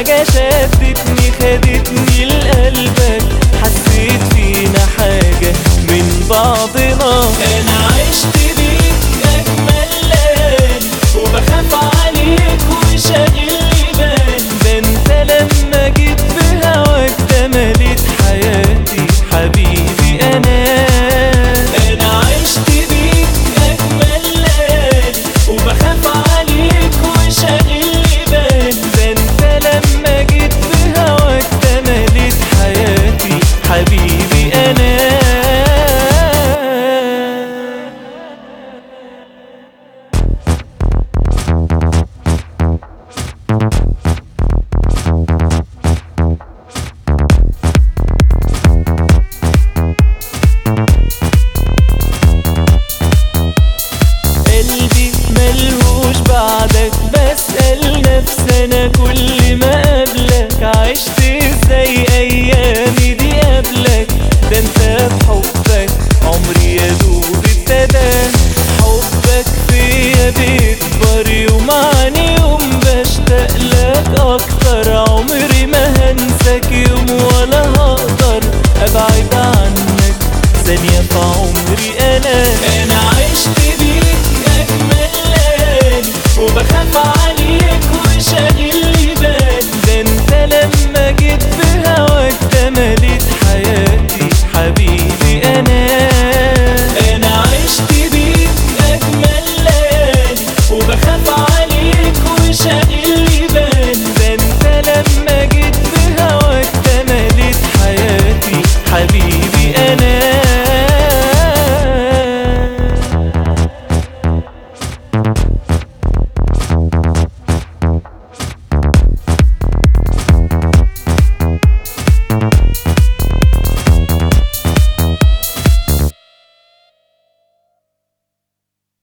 حاجة شدتني خدتني لقلبك حسيت فينا حاجة من بعضنا انا عشت بيك اجمل ليالي وبخاف عليك وشاغلني بالي ده انت لما جيت بهواك ده مليت حياتي حبيبي انا انا عشت بيك اجمل ليالي وبخاف عليك وشاغلني بالي ده انت لما جيت بهواك ده مليت حياتي حبيبي انا قلبي ملهوش بعدك بسأل نفسي أنا كل ما قابلك عشت ازاي أيامي دي قبلك ده انت بحبك عمري يا دوب ابتدى حبك فيا بيكبر يوم عن يوم بشتاق لك أكتر عمري ما هنساك يوم ولا هقدر أبعد عنك ثانية في عمري أنا انا عشت بيك اجمل ليالي وبخاف عليك وشاغلني بالي ده انت لما جيت بهواك ده مليت حياتي حبيبي انا انا عشت بيك اجمل ليالي وبخاف عليك وشاغلني بالي ده انت لما جيت بهواك ده مليت حياتي حبيبي انا